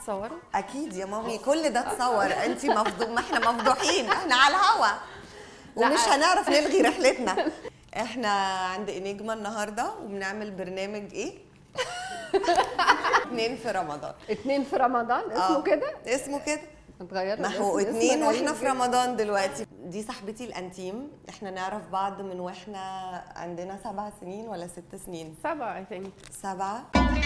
تصوروا اكيد يا مامي كل ده اتصور انت مفضوح ما احنا مفضوحين احنا على الهوا ومش لا. هنعرف نلغي رحلتنا احنا عند انجما النهارده وبنعمل برنامج ايه اتنين في رمضان اتنين في رمضان اسمه آه. كده اسمه كده اتغير ما هو اتنين واحنا في رمضان دلوقتي دي صاحبتي الانتيم احنا نعرف بعض من واحنا عندنا سبع سنين ولا ست سنين سبعة اي ثينك سبعة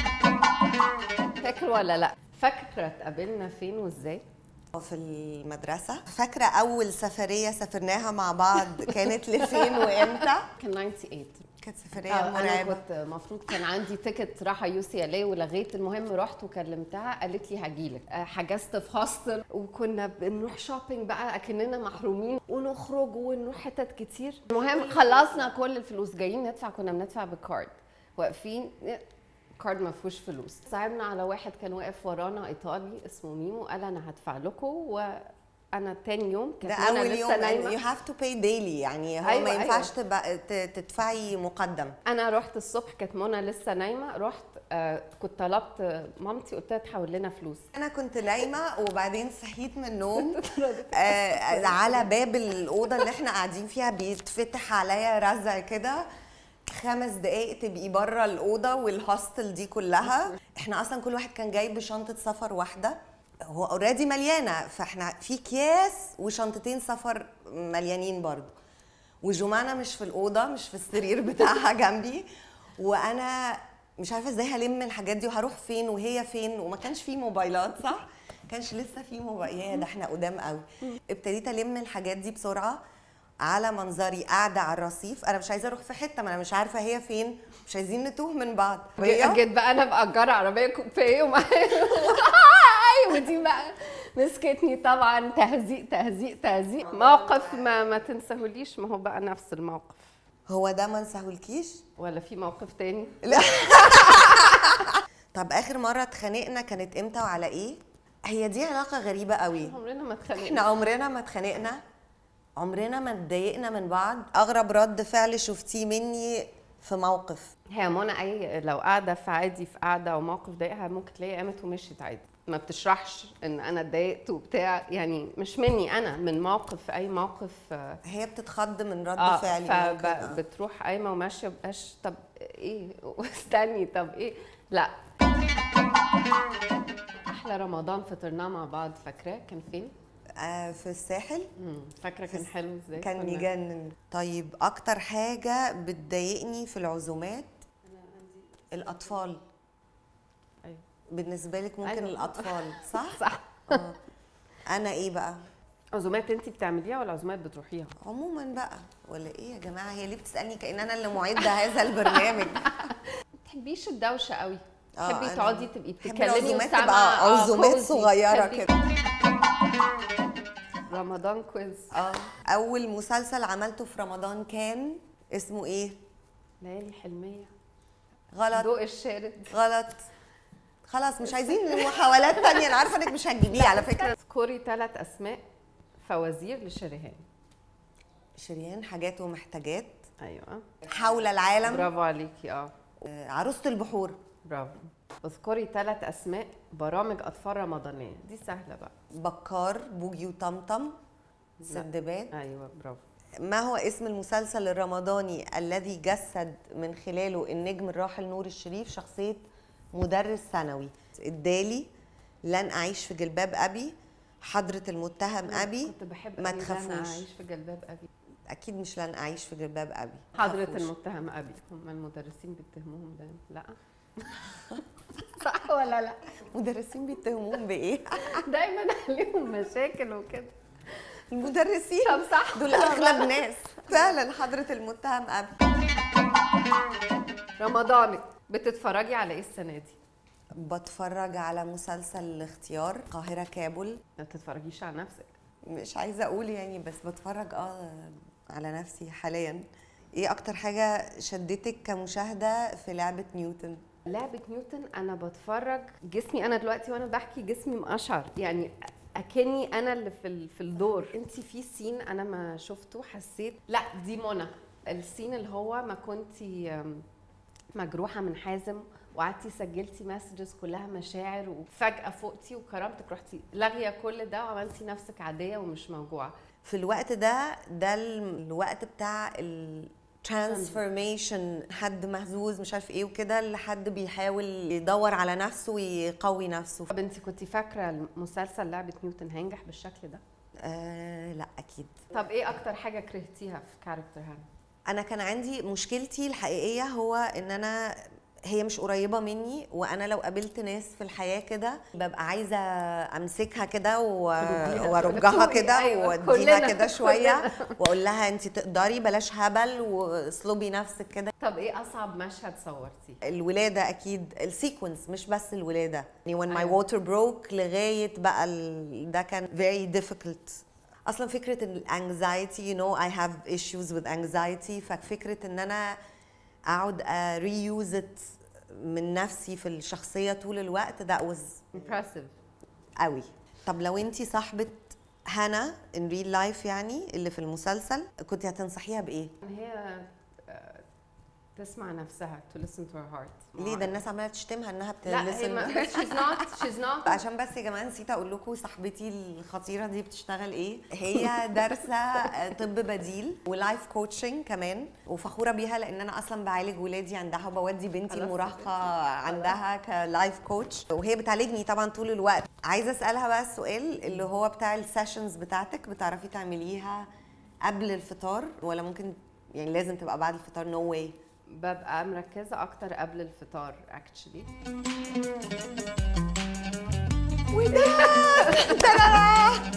فاكر ولا لا فاكره اتقابلنا فين وازاي في المدرسة فاكرة أول سفرية سافرناها مع بعض كانت لفين وإمتى؟ كان 98 كانت سفرية آه، انا مرعبة كنت المفروض كان عندي تيكت رايحه يو سي ال اي ولغيت المهم رحت وكلمتها قالت لي هجيلك آه، حجزت في هوستل وكنا بنروح شوبينج بقى اكننا محرومين ونخرج ونروح حتت كتير المهم خلصنا كل الفلوس جايين ندفع كنا بندفع بالكارد واقفين كارد ما فيهوش فلوس صعبنا على واحد كان واقف ورانا ايطالي اسمه ميمو قال انا هدفع لكم وانا تاني يوم ده كانت منى أول لسه يوم نايمه you have to pay daily يعني هو أيوة، ما أيوة. ينفعش تبقى ت- تدفعي مقدم انا رحت الصبح كانت منى لسه نايمه رحت آه كنت طلبت مامتي قلت لها تحول لنا فلوس أنا كنت نايمة وبعدين صحيت من النوم آه على باب الأوضة اللي احنا قاعدين فيها بيتفتح عليا رزع كده خمس دقايق تبقي بره الأوضة والهوستل دي كلها احنا أصلا كل واحد كان جايب بشنطة سفر واحدة هو اوريدي مليانة فاحنا في أكياس وشنطتين سفر مليانين برضو وجمانة مش في الأوضة مش في السرير بتاعها جنبي وأنا مش عارفة ازاي هلم الحاجات دي وهروح فين وهي فين وما كانش في موبايلات صح؟ كانش لسه في موبايل يا ده احنا قدام قوي ابتديت الم الحاجات دي بسرعه على منظري قاعده على الرصيف انا مش عايزه اروح في حته ما انا مش عارفه هي فين مش عايزين نتوه من بعض جيت بقى انا مأجرة عربية كوبيه ومعايا ايوه دي بقى مسكتني طبعا تهزيق تهزيق تهزيق موقف ما ما تنساهوليش ما هو بقى نفس الموقف هو ده ما نساهولكيش ولا في موقف تاني لا طب اخر مره اتخانقنا كانت امتى وعلى ايه هي دي علاقه غريبه قوي عمرنا ما احنا اتخانقنا عمرنا ما اتخانقنا عمرنا ما اتضايقنا من بعض اغرب رد فعل شفتيه مني في موقف هي منى اي لو قاعده في عادي في قاعده وموقف ضايقها ممكن تلاقي قامت ومشيت عادي ما بتشرحش ان انا اتضايقت وبتاع يعني مش مني انا من موقف في اي موقف آه، هي بتتخض من رد اه فعلي ممكن، آه. فبتروح قايمه وماشيه بقاش طب ايه واستني طب ايه لا احلى رمضان فطرناه مع بعض فاكراه كان فين آه في الساحل مم، فاكره كان حلو ازاي كان كنا- يجنن طيب اكتر حاجه بتضايقني في العزومات الاطفال أيوة. بالنسبه لك ممكن أيوة. الاطفال صح صح آه. انا ايه بقى عزومات انت بتعمليها ولا عزومات بتروحيها عموما بقى ولا ايه يا جماعه هي ليه بتسالني كان انا اللي معده هذا البرنامج ما بتحبيش الدوشه قوي آه، تحبي أنا تقعدي تبقي بحب بتتكلمي العزومات وسامعة، تبقى آه، عزومات كوزي. صغيره تحبي- كده رمضان كويز اه اول مسلسل عملته في رمضان كان اسمه ايه ليالي حلميه غلط ضوء الشارد غلط خلاص مش عايزين محاولات تانية انا عارفه انك مش هتجيبيه على فكره اذكري ثلاث اسماء فوازير لشريهان شريان حاجات ومحتاجات ايوه حول العالم برافو عليكي اه آه، عروسة البحور برافو اذكري ثلاث اسماء برامج اطفال رمضانيه دي سهله بقى بكار بوجي وطمطم سندباد ايوه برافو ما هو اسم المسلسل الرمضاني الذي جسد من خلاله النجم الراحل نور الشريف شخصية مدرس ثانوي الدالي لن أعيش في جلباب أبي حضرة المتهم أبي كنت بحب ما أوي إن تخافوش. انا اعيش في جلباب ابي أكيد مش لن أعيش في جلباب أبي حضرة تخافوش. المتهم ابي هم المدرسين بيتهموهم ده لا صح ولا لا مدرسين بيتهموهم بإيه؟ دايما عليهم مشاكل وكده المدرسين طب صح دول أغلب ناس فعلا حضرة المتهم أبي رمضانك بتتفرجي على ايه السنه دي بتفرج على مسلسل الاختيار القاهرة كابل ما بتتفرجيش على نفسك مش عايزه اقول يعني بس بتفرج اه على نفسي حاليا ايه اكتر حاجه شدتك كمشاهده في لعبه نيوتن لعبة نيوتن أنا بتفرج جسمي أنا دلوقتي وأنا بحكي جسمي مقشعر يعني أكني أنا اللي في ال- في الدور أنت في سين أنا ما شفته حسيت لا دي منى السين اللي هو ما كنتي أم، مجروحة من حازم وقعدتي سجلتي مسجز كلها مشاعر وفجاه فوقتي وكرامتك رحتي لاغيه كل ده وعملتي نفسك عاديه ومش موجوعه في الوقت ده ده الوقت بتاع ال transformation حد مهزوز مش عارف ايه وكده لحد بيحاول يدور على نفسه ويقوي نفسه طب انت كنت فاكره المسلسل لعبه نيوتن هينجح بالشكل ده آه لا اكيد طب ايه اكتر حاجه كرهتيها في كاركتر هانا انا كان عندي مشكلتي الحقيقيه هو ان انا هي مش قريبه مني وانا لو قابلت ناس في الحياه كده ببقى عايزه امسكها كده و- ترديها. وارجها كده أيوة، واديها كلنا- كده شويه كلنا. واقول لها انت تقدري بلاش هبل واسلبي نفسك كده طب ايه اصعب مشهد صورتيه الولاده اكيد السيكونس مش بس الولاده يعني when my أيوة. water broke لغايه بقى ال... ده كان very difficult اصلا فكره الانكزايتي you know I have issues with anxiety ففكره ان انا اقعد ريوز ات من نفسي في الشخصيه طول الوقت that was impressive قوي طب لو انت صاحبه هنا in real life يعني اللي في المسلسل كنت هتنصحيها بايه هي آه، تسمع نفسها to listen to her heart ليه ده الناس عماله تشتمها انها لا هي بتلسن ما she's not she's not عشان بس يا جماعه نسيت اقول لكم صاحبتي الخطيره دي بتشتغل ايه هي دارسه طب بديل ولايف كوتشنج كمان وفخوره بيها لان انا اصلا بعالج ولادي عندها وبودي بنتي خلاص المراهقه يا عندها كلايف كوتش وهي بتعالجني طبعا طول الوقت عايزه اسالها بقى السؤال اللي هو بتاع السيشنز بتاعتك بتعرفي تعمليها قبل الفطار ولا ممكن يعني لازم تبقى بعد الفطار نو no واي ببقى مركزه اكتر قبل الفطار actually وده